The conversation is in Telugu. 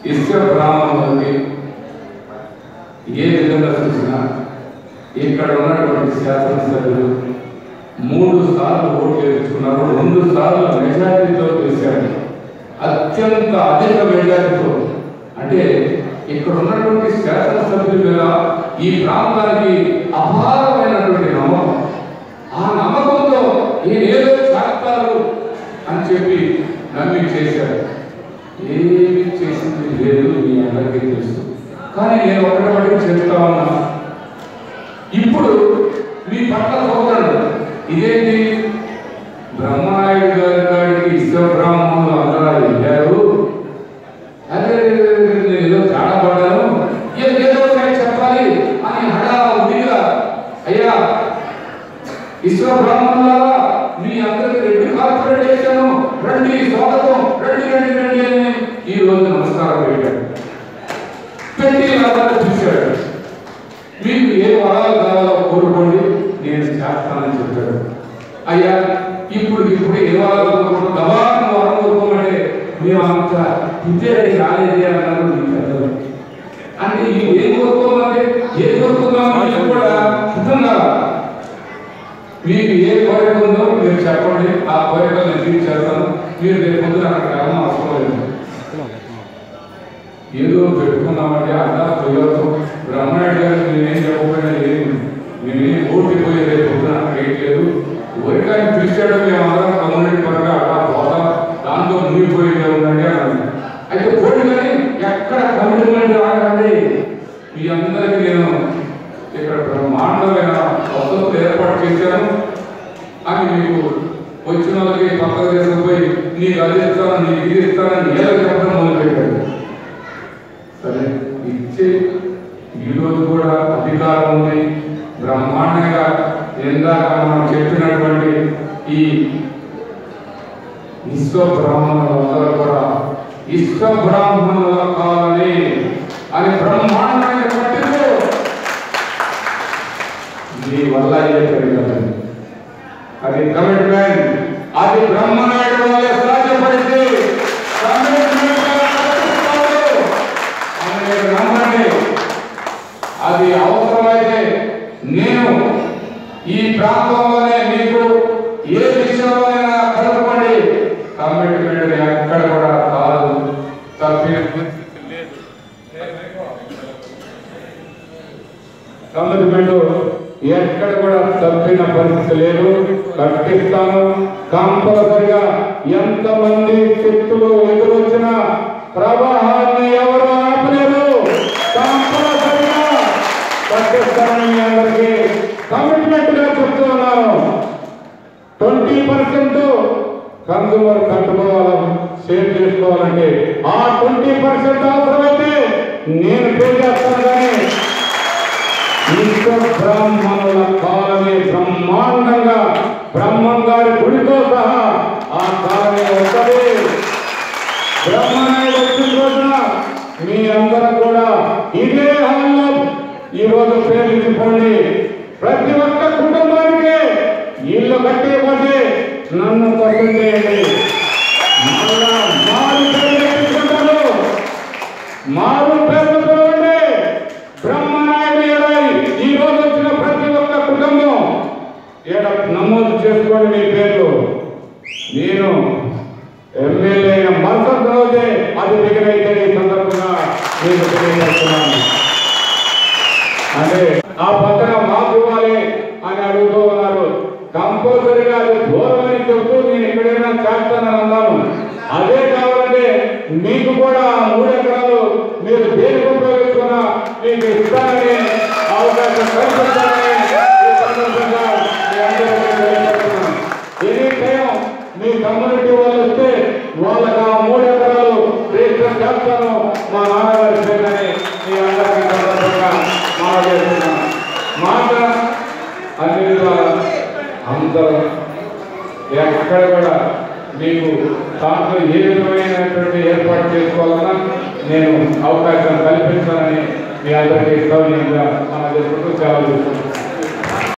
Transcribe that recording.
ఇసుక బ్రాహ్మణులకి ఏ విధంగా చూసినా ఇక్కడ ఉన్నటువంటి శాసనసభ్యులు మూడు సార్లు ఓట్లు వేసుకున్నారు రెండు సార్లు మెజారిటీతో గెలిచారు అత్యంత అధిక మెజారిటీతో అంటే ఇక్కడ ఉన్నటువంటి శాసనసభ్యుల మీద ఈ ప్రాంతానికి అపారమైనటువంటి నమ్మకం ఆ నమ్మకంతో ఈయన ఏదో చేస్తారు అని చెప్పి నమ్మి చేశారు ఏమి చేసింది లేదు మీ అందరికీ తెలుసు కానీ నేను ఒకటి ఒకటి చెప్తా ఉన్నా ఇప్పుడు మీ పట్ల సోదరుడు ఇదేంటి బ్రహ్మనాయుడు గారి కాడికి ఇసుక బ్రాహ్మణులు అందరూ వెళ్ళారు అదే నేను ఏదో తేడా పడ్డాను ఏ- ఏదో ఒకటి చెప్పాలి అని హడా ఉడిగా అయ్యా ఇసుక బ్రాహ్మణులారా మీ అందరికి రెడ్డి కార్పొరేట్ చేశాను రండి స్వాగతం రండి రండి రండి అని ఈ రోజు నమస్కారం పెట్టాడు పెట్టి అందరూ చూశాడు మీకు ఏ వరాలు కావాలో కోరుకోండి నేను చేస్తానని చెప్పాడు అయ్యా ఇప్పుడు ఇప్పుడు ఏ వరాలు కోరుకోండి గబాలను వరం కోరుకోమంటే మేము అంత ఇదే రాలేదే అన్నారు మీ పెద్దలు అంటే ఈ ఏం కోరుకోమంటే ఏ కోరుకున్నామో మీకు కూడా అర్థం కాదా మీకు ఏ కోరిక ఉందో మీరు చెప్పండి ఆ కోరిక నేను తీర్చేస్తాను మీరు రేపు పొద్దున అక్కడికి వెళ్ళడం అవసరం లేదు ఏదో పెట్టుకున్నామంటే అలా పోయొచ్చు బ్రహ్మనాయుడు గారికి నేనేం చెప్పకపోయినా లేదు నేనేం ఓడిపోయే రేపు పొద్దున అక్కడికి లేదు ఊరికాయ పిలిచాడు మేము అందరం కమ్యూనిటీ పరంగా అలా పోతాం దాంతో మునిగిపోయేదే ఉందండి అన్నాను అయితే పోటీ కానీ ఎక్కడ కమిట్మెంట్ రాకండి మీ అందరికీ నేను ఇక్కడ బ్రహ్మాండమైన వసతులు ఏర్పాటు చేశాను అని మీకు వచ్చిన వాళ్ళకి పక్కన తీసుకుపోయి నీకు అది ఇస్తాను నీకు ఇది ఇస్తానని ఏదో చెప్పడం మొదలుపెట్టాడు సరే ఇచ్చే ఈరోజు కూడా అధికారం ఉంది బ్రహ్మాండంగా ఇందాక మనం చెప్పినటువంటి ఈ విశ్వ బ్రాహ్మణులందరూ కూడా విశ్వ బ్రాహ్మణుల కాలని అని బ్రహ్మాండమైన పట్టింపు మీ వల్ల అయ్యే పెరగదు అది కమిట్మెంట్ అది బ్రహ్మనాయుడు వల్ల సాధ్యపడింది కమిట్మెంట్ అని మీరు నమ్మండి అది అవసరమైతే నేను ఈ ప్రాంతంలోనే మీకు ఏ విషయంలోనైనా కలపండి కమిట్మెంట్ ఎక్కడ కూడా కాదు తప్పిన పరిస్థితి లేదు కమిట్మెంట్ ఎక్కడ కూడా తప్పిన పరిస్థితి లేదు కట్టిస్తాను కంపల్సరిగా ఎంతమంది శక్తులు ఎదురొచ్చినా ప్రవాహాన్ని ఎవరు ఆపలేరు కంపల్సరిగా కట్టిస్తానని మీ అందరికీ కమిట్మెంట్ గా చెప్తూ ఉన్నాను ట్వంటీ పర్సెంట్ కన్సూమర్ కట్టుకోవాలి సేవ్ చేసుకోవాలంటే ఆ ట్వంటీ పర్సెంట్ అవసరమైతే నేను పే చేస్తాను కానీ విశ్వ బ్రాహ్మణుల కాలమే బ్రహ్మాండంగా బ్రహ్మం గారి గుడితో సహా ఆ కాలమే వస్తుంది బ్రహ్మనాయుడు వచ్చిన రోజున మీ అందరూ కూడా ఇదే హాల్లో ఈ రోజు పేర్లు ఇచ్చిపోండి ప్రతి ఒక్క కుటుంబానికి ఇల్లు కట్టేయకపోతే నన్ను తప్పు చేయండి మళ్ళా మారు పేర్లు ఎత్తుకుంటారు మారు పేర్లు పిలవండి బ్రహ్మనాయుడు ఏడాయి ఈ రోజు వచ్చిన ప్రతి ఒక్క కుటుంబం ఏడ నమోదు చేసుకోండి మీ పేర్లు నేను ఎమ్మెల్యే అయిన మరుసటి రోజే అది దగ్గరైతే ఈ సందర్భంగా నేను తెలియజేస్తున్నాను అంటే ఆ పక్కన మాకు ఇవ్వాలి అని అడుగుతూ ఉన్నారు కంపల్సరీగా అది దూరం అని చెప్తూ నేను ఎక్కడైనా చేస్తానని అన్నాను అదే కావాలంటే మీకు కూడా ఆ మూడు ఎకరాలు మీరు దేనికి ఉపయోగించుకున్నా మీకు ఇస్తానని అవకాశం కల్పిస్తానని ఈ సందర్భంగా మీ అందరికీ తెలియజేస్తున్నాను. ఎనీ టైం మీ కమ్యూనిటీ వాళ్ళు వస్తే వాళ్ళకి ఆ మూడు ఎకరాలు రిజిస్టర్ చేస్తాను మా నాన్నగారి పేరుని మీ అందరికీ సందర్భంగా మాట్లాడుతున్నాను మాట అన్ని విధాల అందరూ ఎక్కడ కూడా మీకు దాంట్లో ఏ విధమైనటువంటి ఏర్పాటు చేసుకోవాలన్నా నేను అవకాశం కల్పిస్తానని మీ అందరికీ సౌజన్యంగా మన చేసుకుంటూ సేవ చేస్తున్నాను